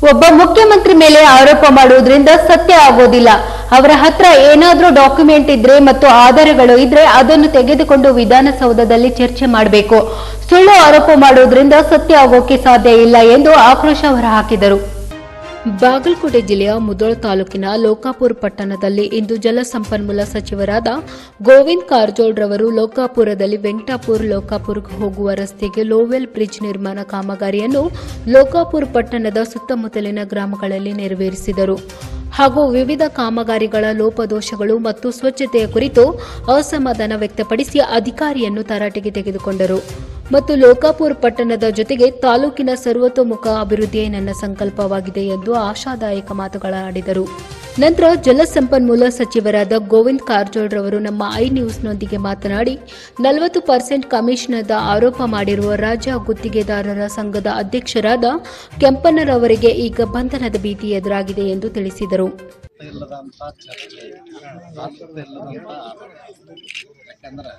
ಒಬ್ಬ ಮುಖ್ಯಮಂತ್ರಿ ಮೇಲೆ ಆರೋಪ ಮಾಡುವುದರಿಂದ ಸತ್ಯ ಆಗೋದಿಲ್ಲ ಅವರ ಹತ್ರ ಏನಾದ್ರೂ ಡಾಕ್ಯುಮೆಂಟ್ ಇದ್ರೆ ಮತ್ತು ಆಧಾರಗಳು ಇದ್ರೆ ಅದನ್ನು ತೆಗೆದುಕೊಂಡು ವಿಧಾನಸೌಧದಲ್ಲಿ ಚರ್ಚೆ ಮಾಡಬೇಕು ಸುಳ್ಳು ಆರೋಪ ಮಾಡುವುದರಿಂದ ಸತ್ಯ ಆಗೋಕೆ ಸಾಧ್ಯ ಇಲ್ಲ ಎಂದು ಆಕ್ರೋಶ ಹೊರಹಾಕಿದರು ಬಾಗಲಕೋಟೆ ಜಿಲ್ಲೆಯ ಮುದೋಳ ತಾಲೂಕಿನ ಲೋಕಾಪುರ ಪಟ್ಟಣದಲ್ಲಿ ಇಂದು ಜಲಸಂಪನ್ಮೂಲ ಸಚಿವರಾದ ಗೋವಿಂದ್ ಕಾರಜೋಳ್ ರವರು ಲೋಕಾಪುರದಲ್ಲಿ ವೆಂಕಟಾಪುರ ಲೋಕಾಪುರಕ್ಕೆ ಹೋಗುವ ರಸ್ತೆಗೆ ಲೋವೆಲ್ ಬ್ರಿಡ್ಜ್ ನಿರ್ಮಾಣ ಕಾಮಗಾರಿಯನ್ನು ಲೋಕಾಪುರ ಪಟ್ಟಣದ ಸುತ್ತಮುತ್ತಲಿನ ಗ್ರಾಮಗಳಲ್ಲಿ ನೆರವೇರಿಸಿದರು ಹಾಗೂ ವಿವಿಧ ಕಾಮಗಾರಿಗಳ ಲೋಪದೋಷಗಳು ಮತ್ತು ಸ್ವಚ್ಛತೆಯ ಕುರಿತು ಅಸಮಾಧಾನ ವ್ಯಕ್ತಪಡಿಸಿ ಅಧಿಕಾರಿಯನ್ನು ತರಾಟೆಗೆ ತೆಗೆದುಕೊಂಡರು ಮತ್ತು ಲೋಕಾಪುರ ಪಟ್ಟಣದ ಜೊತೆಗೆ ತಾಲೂಕಿನ ಸರ್ವತೋಮುಖ ಅಭಿವೃದ್ಧಿಯೇ ನನ್ನ ಸಂಕಲ್ಪವಾಗಿದೆ ಎಂದು ಆಶಾದಾಯಕ ಮಾತುಗಳಾಡಿದರು ನಂತರ ಜಲಸಂಪನ್ಮೂಲ ಸಚಿವರಾದ ಗೋವಿಂದ್ ಕಾರಜೋಳ್ ರವರು ನಮ್ಮ ಐ ನ್ಯೂಸ್ನೊಂದಿಗೆ ಮಾತನಾಡಿ ನಲವತ್ತು ಪರ್ಸೆಂಟ್ ಕಮಿಷನದ ಆರೋಪ ಮಾಡಿರುವ ರಾಜ್ಯ ಗುತ್ತಿಗೆದಾರರ ಸಂಘದ ಅಧ್ಯಕ್ಷರಾದ ಕೆಂಪಣ್ಣರವರಿಗೆ ಈಗ ಬಂಧನದ ಭೀತಿ ಎದುರಾಗಿದೆ ಎಂದು ತಿಳಿಸಿದರು ಇಲ್ಲದಂತ ಚರ್ಚೆ ಆಸಕ್ತಿ ಇಲ್ಲದಂತ ಆರೋಪ ಯಾಕಂದ್ರೆ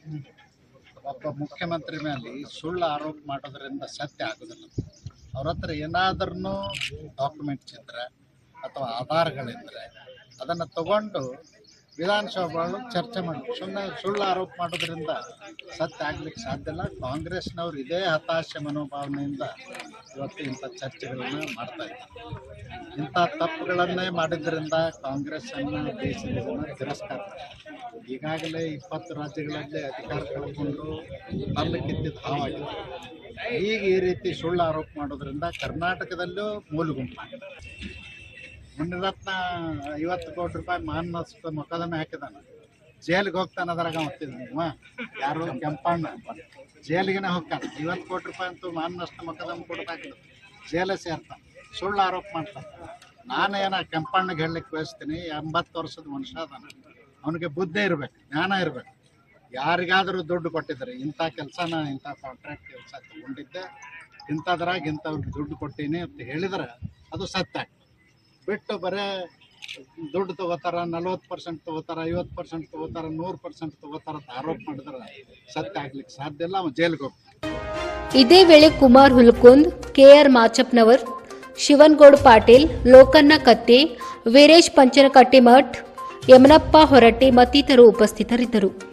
ಒಬ್ಬ ಮುಖ್ಯಮಂತ್ರಿ ಮೇಲೆ ಸುಳ್ಳು ಆರೋಪ ಮಾಡೋದ್ರಿಂದ ಸತ್ಯ ಆಗೋದಿಲ್ಲ ಅವ್ರ ಹತ್ರ ಏನಾದ್ರೂ ಡಾಕ್ಯುಮೆಂಟ್ಸ್ ಇದ್ರೆ ಅಥವಾ ಆಧಾರಗಳಿದ್ರೆ ಅದನ್ನು ತಗೊಂಡು ವಿಧಾನಸಭೆಗಳು ಚರ್ಚೆ ಮಾಡಿ ಸುಮ್ಮನೆ ಸುಳ್ಳು ಆರೋಪ ಮಾಡೋದ್ರಿಂದ ಸತ್ಯ ಆಗ್ಲಿಕ್ಕೆ ಸಾಧ್ಯ ಇಲ್ಲ ಕಾಂಗ್ರೆಸ್ನವ್ರು ಇದೇ ಹತಾಶೆ ಮನೋಭಾವನೆಯಿಂದ ಇವತ್ತು ಇಂಥ ಚರ್ಚೆಗಳನ್ನ ಮಾಡ್ತಾ ಇದ್ದಾರೆ ಇಂಥ ತಪ್ಪುಗಳನ್ನೇ ಮಾಡಿದ್ರಿಂದ ಕಾಂಗ್ರೆಸ್ ಅನ್ನ ದೇಶದ ಜನ ತಿರಸ್ಕಾರ ಮಾಡಿದ್ದಾರೆ. ಈಗಾಗಲೇ ಇಪ್ಪತ್ತು ರಾಜ್ಯಗಳಲ್ಲಿ ಅಧಿಕಾರ ಕಳ್ಕೊಂಡು ತಮ್ಮ ಕಿತ್ತಿದ್ದು ಹಾವಾಗಿದೆ ಈಗ ಈ ರೀತಿ ಸುಳ್ಳು ಆರೋಪ ಮಾಡೋದ್ರಿಂದ ಕರ್ನಾಟಕದಲ್ಲೂ ಮೂಲೆಗುಂಪಾಗಿದೆ ಮುನಿರತ್ನ ಐವತ್ತು ಕೋಟಿ ರೂಪಾಯಿ ಮಾನನಷ್ಟ ಮೊಕದ್ದಮೆ ಹಾಕಿದಾನ ಜೈಲಿಗೆ ಹೋಗ್ತಾನೆ ಅದ್ರಾಗ ಹೋಗ್ತಿದ್ದ ಯಾರು ಕೆಂಪಣ್ಣ ಜೈಲಿಗೆನೆ ಹೋಗ್ತಾನೆ ಐವತ್ತು ಕೋಟಿ ರೂಪಾಯಿ ಅಂತೂ ಮಾನನಷ್ಟ ಮೊಕದ್ದಮೆ ಕೊಡ್ತಾಕಿದ್ರು ಜೈಲೇ ಸೇರ್ತಾನೆ ಸುಳ್ಳು ಆರೋಪ ಮಾಡ್ತಾನೆ ನಾನು ಏನ ಕೆಂಪಣ್ಣಗೆ ಹೇಳಲಿಕ್ಕೆ ಬಯಸ್ತೀನಿ ಎಂಬತ್ತು ವರ್ಷದ ಮನುಷ್ಯ ಅದಾನ ಅವನಿಗೆ ಬುದ್ಧಿ ಇರ್ಬೇಕು ಜ್ಞಾನ ಇರ್ಬೇಕು ಯಾರಿಗಾದರೂ ದುಡ್ಡು ಕೊಟ್ಟಿದ್ದಾರೆ ಇಂಥ ಕೆಲಸನ ಇಂಥ ಕಾಂಟ್ರಾಕ್ಟ್ ಕೆಲಸ ತಗೊಂಡಿದ್ದೆ ಇಂಥದ್ರಾಗ ಇಂಥವ್ರಿಗೆ ದುಡ್ಡು ಕೊಟ್ಟೀನಿ ಅಂತ ಹೇಳಿದ್ರೆ ಅದು ಸತ್ಯ ಆಗ್ತದೆ. ಬಿಟ್ಟು ಬರೇ ದುಡ್ಡು ತಗೋತಾರ ನಲ್ವತ್ತು ಪರ್ಸೆಂಟ್ ತಗೋತಾರ ಐವತ್ತು ಪರ್ಸೆಂಟ್ ತಗೋತಾರ ನೂರು ಪರ್ಸೆಂಟ್ ತಗೋತಾರ ಅಂತ ಆರೋಪ ಮಾಡಿದ್ರೆ ಸತ್ಯ ಆಗ್ಲಿಕ್ಕೆ ಸಾಧ್ಯ ಇಲ್ಲ ಅವ ಜೈಲಿಗೆ ಹೋಗ್ತಾನೆ ಇದೇ ವೇಳೆ ಕುಮಾರ್ ಹುಲ್ಕುಂದ್ ಕೆಆರ್ ಮಾಚಪ್ನವರ್ ಶಿವನ್ಗೌಡ್ ಪಾಟೀಲ್ ಲೋಕಣ್ಣ ಕತ್ತಿ ವೀರೇಶ್ ಪಂಚನಕಟ್ಟಿಮಠ್ ಯಮನಪ್ಪ ಹೊರಟ್ಟಿ ಮತ್ತಿತರರು ಉಪಸ್ಥಿತರಿದ್ದರು